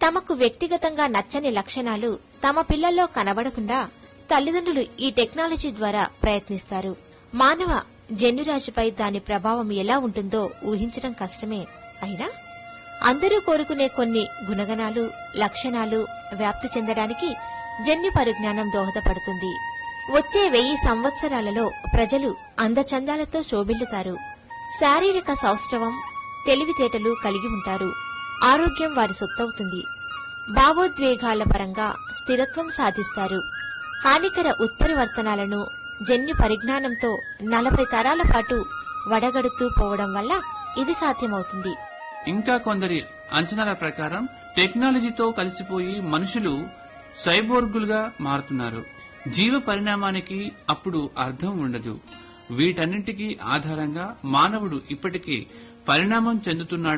తమకు వ్యక్తిగతంగా నచ్చని లక్షణాలు తమ పిల్లల్లో కనబడకుండా తల్లిదండ్రులు ఈ టెక్నాలజీ ద్వారా ప్రయత్నిస్తారు మానవ జన్యురాశిపై దాని ప్రభావం ఎలా ఉంటుందో ఊహించడం కష్టమే అయినా అందరూ కోరుకునే కొన్ని గుణగణాలు లక్షణాలు వ్యాప్తి చెందడానికి జన్యు పరిజ్ఞానం దోహదపడుతుంది వచ్చే వెయ్యి సంవత్సరాలలో ప్రజలు అందచందాలతో శోభిల్లుతారు శారీరక సౌష్ఠవం తెలివితేటలు కలిగి ఉంటారు ఆరోగ్యం వారి సొత్తవుతుంది భావోద్వేగాల పరంగా స్థిరత్వం సాధిస్తారు హానికర ఉత్పరివర్తనాలను జన్యు పరిజ్ఞానంతో నలభై తరాల పాటు వడగడుతూ పోవడం వల్ల ఇది సాధ్యమవుతుంది ఇంకా కొందరి అంచనాల ప్రకారం టెక్నాలజీతో కలిసిపోయి మనుషులు సైబోర్గులుగా మారుతున్నారు జీవ పరిణామానికి అప్పుడు అర్థం ఉండదు వీటన్నింటికీ ఆధారంగా మానవుడు ఇప్పటికే పరిణామం చెందుతున్నాడు